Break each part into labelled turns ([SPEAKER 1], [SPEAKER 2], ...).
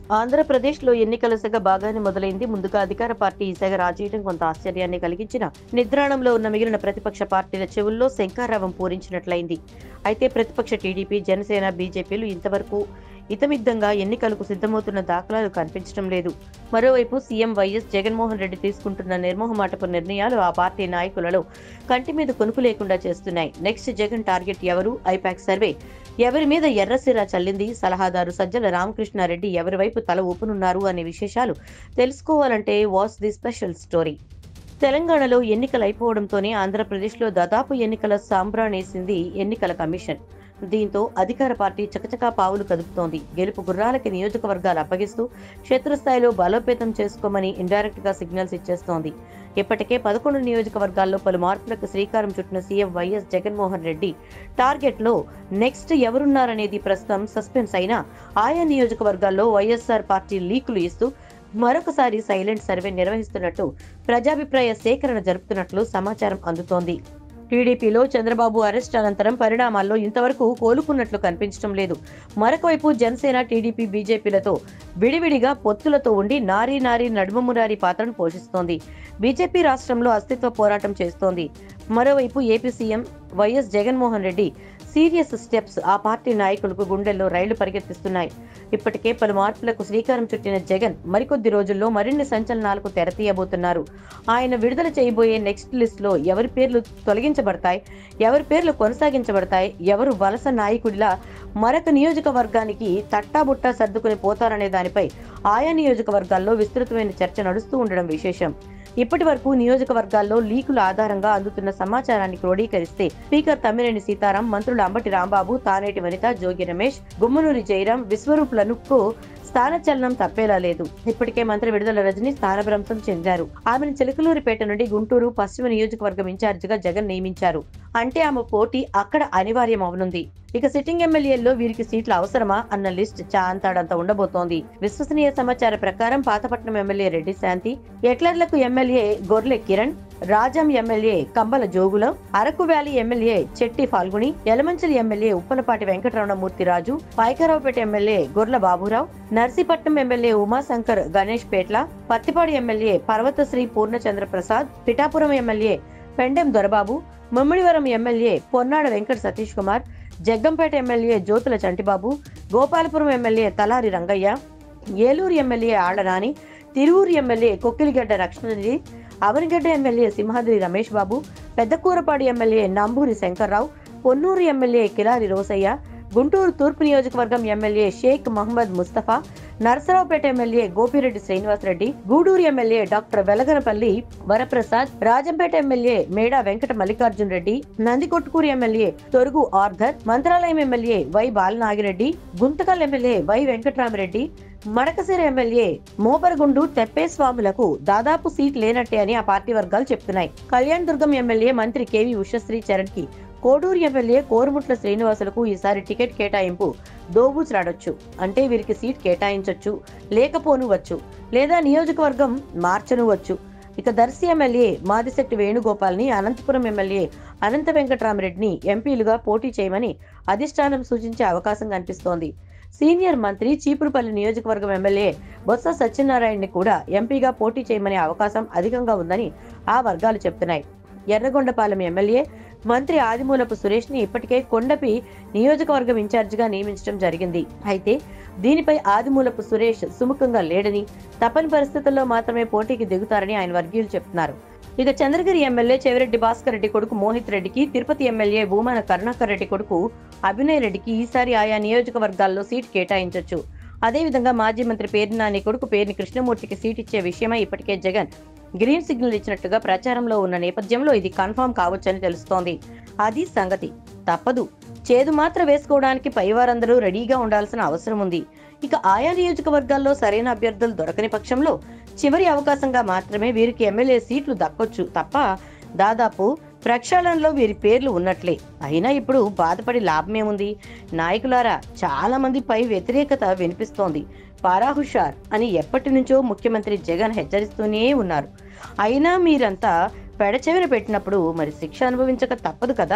[SPEAKER 1] ఆంధ్రప్రదేశ్లో ఎన్నికల సెగ బాగానే మొదలైంది ముందుగా అధికార పార్టీ ఈ సెగ రాజేయడం కొంత ఆశ్చర్యాన్ని కలిగించిన నిద్రాణంలో ఉన్న మిగిలిన ప్రతిపక్ష పార్టీల చెవుల్లో శంకారావం పూరించినట్లయింది అయితే ప్రతిపక్ష టీడీపీ జనసేన బీజేపీలు ఇంతవరకు ఇతమిద్దంగా ఎన్నికలకు సిద్ధమవుతున్న దాఖలాలు కనిపించడం లేదు మరోవైపు సీఎం వైఎస్ జగన్మోహన్ రెడ్డి తీసుకుంటున్న నిర్మోహమాటపు నిర్ణయాలు ఆ పార్టీ నాయకులలో కంటి మీద కొనుకు లేకుండా చేస్తున్నాయి నెక్స్ట్ జగన్ టార్గెట్ ఎవరు ఐపాక్ సర్వే ఎవరి మీద ఎర్రసిరా చల్లింది సలహాదారు సజ్జల రామకృష్ణారెడ్డి ఎవరి వైపు తల ఊపనున్నారు అనే విశేషాలు తెలుసుకోవాలంటే వాచ్ ది స్పెషల్ స్టోరీ తెలంగాణలో ఎన్నికలు అయిపోవడంతోనే ఆంధ్రప్రదేశ్లో దాదాపు ఎన్నికల సాంబ్రాణేసింది ఎన్నికల కమిషన్ దీంతో అధికార పార్టీ చకచకా పావులు కదుపుతోంది గెలుపు గుర్రాలకి నియోజకవర్గాలు అప్పగిస్తూ క్షేత్రస్థాయిలో బలోపేతం చేసుకోమని ఇండైరెక్ట్ గా సిగ్నల్స్ ఇచ్చేస్తోంది ఇప్పటికే పదకొండు నియోజకవర్గాల్లో పలు మార్పులకు శ్రీకారం చుట్టిన CM YS Jaganmohan Reddy target లో నెక్స్ట్ ఎవరున్నారనేది ప్రస్తుతం సస్పెన్స్ అయినా ఆయా నియోజకవర్గాల్లో వైఎస్ఆర్ పార్టీ లీకులు ఇస్తూ మరొకసారి సైలెంట్ సర్వే నిర్వహిస్తున్నట్టు ప్రజాభిప్రాయ సేకరణ జరుపుతున్నట్లు సమాచారం అందుతోంది టీడీపీలో చంద్రబాబు అరెస్ట్ అనంతరం పరిణామాల్లో ఇంతవరకు కోలుకున్నట్లు కనిపించడం లేదు మరొక వైపు జనసేన టీడీపీ బీజేపీలతో విడివిడిగా పొత్తులతో ఉండి నారీ నారీ నడుమమురారి పాత్రను పోషిస్తోంది బీజేపీ రాష్ట్రంలో అస్తిత్వ పోరాటం చేస్తోంది మరోవైపు AP CM YS Jaganmohan Reddy serious steps ఆ పార్టీ నాయకులకు గుండెల్లో రైళ్లు పరిగెత్తిస్తున్నాయి ఇప్పటికే పలు మార్పులకు శ్రీకారం చుట్టిన జగన్ మరికొద్ది రోజుల్లో మరిన్ని సంచలనాలకు తెరతీయబోతున్నారు ఆయన విడుదల చేయబోయే నెక్స్ట్ లిస్ట్ లో ఎవరి పేర్లు తొలగించబడతాయి ఎవరి పేర్లు కొనసాగించబడతాయి ఎవరు వలస నాయకుడిలా మరొక నియోజకవర్గానికి తట్టాబుట్టా సర్దుకుని పోతారనే దానిపై ఆయా నియోజకవర్గాల్లో విస్తృతమైన చర్చ నడుస్తూ ఉండడం విశేషం ఇప్పటి వరకు నియోజకవర్గాల్లో లీకుల ఆధారంగా అందుతున్న సమాచారాన్ని క్రోడీకరిస్తే స్పీకర్ తమ్మినేని సీతారాం మంత్రులు అంబటి రాంబాబు తానేటి వనిత జోగి రమేష్ గుమ్మనూరి జయరాం విశ్వరూపులకు స్థానచలనం తప్పేలా లేదు ఇప్పటికే మంత్రి విడుదల రజని స్థానభ్రంశం చెందారు ఆమెను చిలకలూరిపేట నుండి గుంటూరు పశ్చిమ నియోజకవర్గం ఇన్ఛార్జిగా జగన్ నియమించారు అంటే ఆమె పోటీ అక్కడ అనివార్యం అవనుంది ఇక సిట్టింగ్ ఎమ్మెల్యేల్లో వీరికి సీట్లు అవసరమా అన్న లిస్ట్ చాంతాడంత ఉండబోతోంది విశ్వసనీయ సమాచార ప్రకారం పాతపట్నం ఎమ్మెల్యే రెడ్డి శాంతి ఎట్లర్లకు MLA Gorle Kiran Rajam MLA Kambala Jogulam Araku valley MLA Chetti Phalguni Yalamanchili MLA Uppalapati Venkataramanamurthy Raju Payakaraopeta MLA Gorla Baburao Narsipatnam MLA Umashankar Ganesh Petla Prathipadu MLA Parvathasri Purnachandra Prasad Pithapuram MLA Pendem Dorababu Mummidivaram MLA Ponnada Venkata Satish Kumar Jaggampeta MLA Jyothula Chantibabu Gopalapuram MLA Talari Rangaiah Eluru MLA Allanani Tiruvuru MLA Kokkiligadda Rakshananidhi Avanigadda MLA Simhadri Ramesh బాబు పెద్దకూరపాడు ఎమ్మెల్యే నంబూరి శంకర్రావు పొన్నూరు ఎమ్మెల్యే కిలారి రోసయ్య గుంటూరు తూర్పు నియోజకవర్గం MLA Sheikh Mohammed Mustafa Narasaraopet MLA Gopireddy Srinivasareddy Gudur MLA doctor Velaganapalli Varaprasad Rajampet MLA Meda Venkata Mallikarjun Reddy Nandikotkur MLA Thorugu Arthur Mantralayam MLA Y Balanagireddy Guntakal MLA Y Venkatramireddy Madakasira MLA Moparagundu తెప్పేస్వాములకు దాదాపు seat లేనట్టే అని ఆ పార్టీ వర్గాలు చెప్తున్నాయి కళ్యాణ్ దుర్గం ఎమ్మెల్యే మంత్రి కేవి ఉషశ్రీ చరణ్ కి కోడూరు ఎమ్మెల్యే కోరుముట్ల శ్రీనివాసులకు ఈసారి టికెట్ కేటాయింపు దోబూచులాడొచ్చు అంటే వీరికి సీట్ కేటాయించొచ్చు లేకపోనువచ్చు లేదా నియోజకవర్గం మార్చనువచ్చు ఇక దర్శి ఎమ్మెల్యే మాదిశెట్టి వేణుగోపాల్ని అనంతపురం ఎమ్మెల్యే అనంత వెంకటరామరెడ్డిని ఎంపీలుగా పోటీ చేయమని అధిష్టానం సూచించే అవకాశం కనిపిస్తోంది సీనియర్ మంత్రి చీపురుపల్లి నియోజకవర్గం ఎమ్మెల్యే బొత్స సత్యనారాయణని కూడా ఎంపీగా పోటీ చేయమనే అవకాశం అధికంగా ఉందని ఆ వర్గాలు చెప్తున్నాయి ఎర్రగొండపాలెం ఎమ్మెల్యే మంత్రి ఆదిమూలపు సురేష్ ని ఇప్పటికే కొండపి నియోజకవర్గం ఇన్ఛార్జిగా నియమించడం జరిగింది అయితే దీనిపై ఆదిమూలపు సురేష్ సుముఖంగా లేడని తప్పని పరిస్థితుల్లో మాత్రమే పోటీకి దిగుతారని ఆయన వర్గీయులు చెప్తున్నారు ఇక చంద్రగిరి ఎమ్మెల్యే చెవిరెడ్డి భాస్కర్ రెడ్డి కొడుకు మోహిత్ రెడ్డికి తిరుపతి ఎమ్మెల్యే భూమన కరుణాకర్ రెడ్డి కొడుకు అభినయ్ రెడ్డికి ఈసారి ఆయా నియోజకవర్గాల్లో సీట్ కేటాయించొచ్చు అదేవిధంగా మాజీ మంత్రి పేర్ని నాని కొడుకు పేర్ని కృష్ణమూర్తికి సీట్ ఇచ్చే విషయమై ఇప్పటికే జగన్ గ్రీన్ సిగ్నల్ ఇచ్చినట్టుగా ప్రచారంలో ఉన్న నేపథ్యంలో ఇది కన్ఫర్మ్ కావచ్చని తెలుస్తోంది అది సంగతి తప్పదు చేదు మాత్ర వేసుకోవడానికి పైవారందరూ రెడీగా ఉండాల్సిన అవసరం ఉంది ఇక ఆయా నియోజకవర్గాల్లో సరైన అభ్యర్థులు దొరకని పక్షంలో చివరి అవకాశంగా మాత్రమే వీరికి ఎమ్మెల్యే సీట్లు దక్కొచ్చు తప్ప దాదాపు ప్రక్షాళనలో వీరి పేర్లు ఉన్నట్లే అయినా ఇప్పుడు బాధపడి లాభమేముంది నాయకులారా చాలా మంది పై వ్యతిరేకత వినిపిస్తోంది పారాహుషార్ అని ఎప్పటి నుంచో ముఖ్యమంత్రి జగన్ హెచ్చరిస్తూనే ఉన్నారు అయినా మీరంతా పెడచెవిన పెట్టినప్పుడు మరి శిక్ష అనుభవించక తప్పదు కదా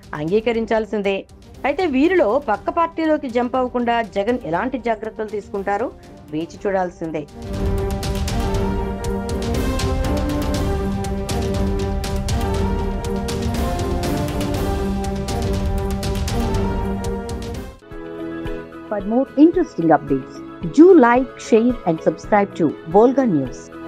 [SPEAKER 1] అంగీకరించాల్సిందే అయితే వీరిలో పక్క పార్టీలోకి జంప్ అవ్వకుండా జగన్ ఎలాంటి జాగ్రత్తలు తీసుకుంటారో వేచి చూడాల్సిందే For more interesting updates, do like, share, and subscribe to Volga News.